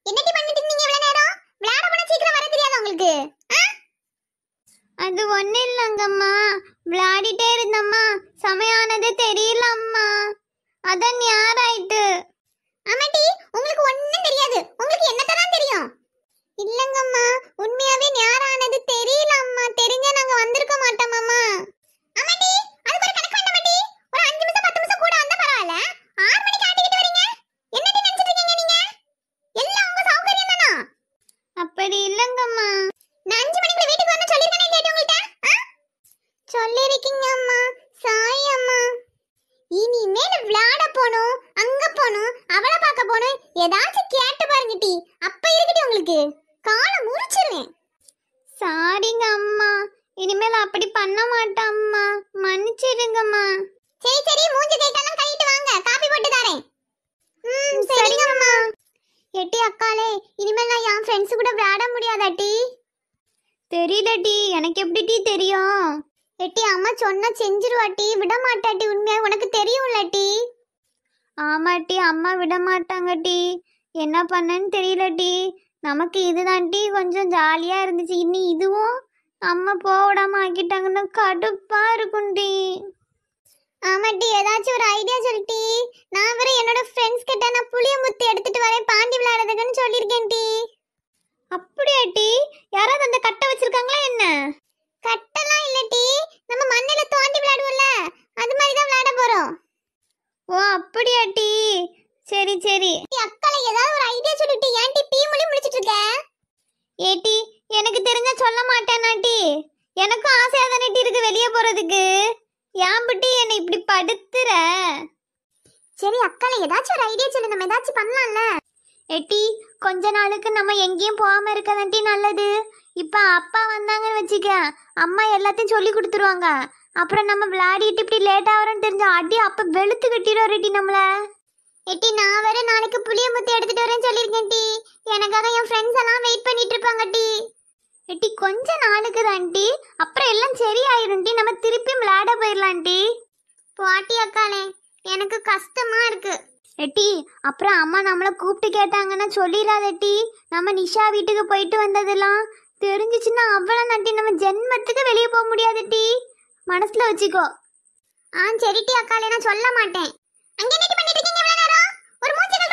என்னடி பண்ணிட்டு இருந்தீங்க இவ்வளவு நேரம் விளையாட போனா சீக்கிரம் வர தெரியாதா உங்களுக்கு ஆ? அது ஒன்றும் இல்லைங்கம்மா விளையாடிட்டே இருந்தம்மா சமையானது தெரியல அம்மா அதான் யாராயிட்டு ஆமாட்டி உங்களுக்கு ஒண்ணும் தெரியாது உங்களுக்கு என்னத்தான் தெரியும் இல்லங்கம்மா உண்மையாவே ஞாரானது தெரியல அம்மா தெரிஞ்சா நாங்க வந்திருக்க மாட்டோமாம்மா ஆமாட்டி அதுக்கு ஒரு கணக்கு வேண்டாம் மாட்டி ஒரு அஞ்சு நிமிஷம் பத்து நிமிஷம் கூட வந்தா பரவாயில்ல ஆறு மணிக்கு ஆட்டிக்கிட்டு வரீங்க என்னடி நினைச்சிட்டு இருக்கீங்க நீங்க எல்லாம் உங்க சௌகரியம் தானா அப்படி இல்லங்கம்மா நான் அஞ்சு மணிக்குள்ள வீட்டுக்கு வரணும் சொல்லிருக்கேனே இல்லையா உங்கள்ட்ட ஆ? சொல்லிருக்கீங்க அம்மா சாரி அம்மா இனிமேல் விளையாட போகணும் அங்க போகணும் அவளை பார்க்க போகணும் ஏதாச்சும் கேட்டு பாருங்க டி அப்ப இருக்கட்டி உங்களுக்கு காலை முறிச்சிருவேன் சாரிங்க அம்மா இனிமேல் அப்படி பண்ண மாட்டேன் அம்மா மன்னிச்சிடுங்கம்மா சரி சரி மூஞ்சி கைக்கெல்லாம் கழுவிட்டு வாங்க காபி போட்டு தரேன் ம் சரிங்க சரிங்கம்மா எட்டி அக்காலே இனிமேல் நான் என் ஃப்ரெண்ட்ஸ் கூட விளையாட முடியாதாட்டி தெரியல டி எனக்கு எப்படி டி தெரியும் எட்டி அம்மா சொன்னா செஞ்சிருவாட்டி விட மாட்டாட்டி உண்மையா உனக்கு தெரியும்ல டி ஆமா டி அம்மா விட மாட்டாங்க டி என்ன பண்ணன்னு தெரியல டி நமக்கு இதுதான் டி கொஞ்சம் ஜாலியா இருந்துச்சு இனி இதுவும் அம்மா போக விடாம ஆக்கிட்டாங்கன்னா கடுப்பா இருக்கும் டி ஆமாட்டி ஏதாச்சும் ஒரு ஐடியா சொல்லிட்டி நான் வேற என்னோட ஃப்ரெண்ட்ஸ் கிட்ட நான் புளிய முத்து எடுத்துட்டு வரேன் பாண்டி விளையாடுறதுக்குன்னு சொல்லியிருக்கேன் டி அப்படியா டி யாராவது அந்த கட்டை வச்சிருக்காங்களா என்ன கட்டெல்லாம் இல்ல டி நம்ம மண்ணில தோண்டி விளையாடுவோம்ல அது மாதிரி தான் விளையாட போறோம் ஓ அப்படியா டி சரி சரி அக்கால ஏதாவது ஒரு ஐடியா சொல்லிட்டு ஏன் டி பீ மொழி முடிச்சிட்டு இருக்க ஏட்டி எனக்கு தெரிஞ்ச சொல்ல மாட்டேனா டி எனக்கும் ஆசையா தானே டி இருக்கு வெளியே போறதுக்கு ஏன் பட்டி என்னை இப்படி படுத்துற சரி அக்கால ஏதாச்சும் ஒரு ஐடியா சொல்லு நம்ம ஏதாச்சும் பண்ணலாம்ல ஏட்டி கொஞ்ச நாளுக்கு நம்ம எங்கேயும் போகாம இருக்கதாண்டி நல்லது இப்ப அப்பா வந்தாங்கன்னு வச்சுக்க அம்மா எல்லாத்தையும் சொல்லி கொடுத்துருவாங்க அப்புறம் நம்ம விளையாடிட்டு இப்படி லேட் ஆகிறோம்னு தெரிஞ்ச அடி அப்ப வெளுத்து கட்டிடுவாரு டி நம்மள எட்டி நான் வேற நாளைக்கு புளிய முத்து எடுத்துட்டு வரேன்னு சொல்லியிருக்கேன் டி எனக்காக என் ஃப்ரெண்ட்ஸ் எல்லாம் வெயிட் பண்ணிட்டு இருப்பாங்க டி ஏட்டி கொஞ்ச நாளுக்கு தான்டி அப்புறம் எல்லாம் சரியாயிரும் டி நம்ம திருப்பி விளையாட போயிடலாம் டி பாட்டி அக்காலே எனக்கு கஷ்டமா இருக்கு எட்டி அப்புறம் அம்மா நம்மளை கூப்பிட்டு கேட்டாங்கன்னா சொல்லிடாதட்டி நம்ம நிஷா வீட்டுக்கு போயிட்டு வந்ததெல்லாம் தெரிஞ்சிச்சுன்னா அவ்வளோ நட்டி நம்ம ஜென்மத்துக்கு வெளியே போக முடியாது டி மனசுல வச்சுக்கோ ஆ சரி டி அக்காலே நான் சொல்ல மாட்டேன் அங்க என்ன பண்ணிட்டு இருக்கீங்க இவ்வளவு நேரம் ஒரு மூஞ்சி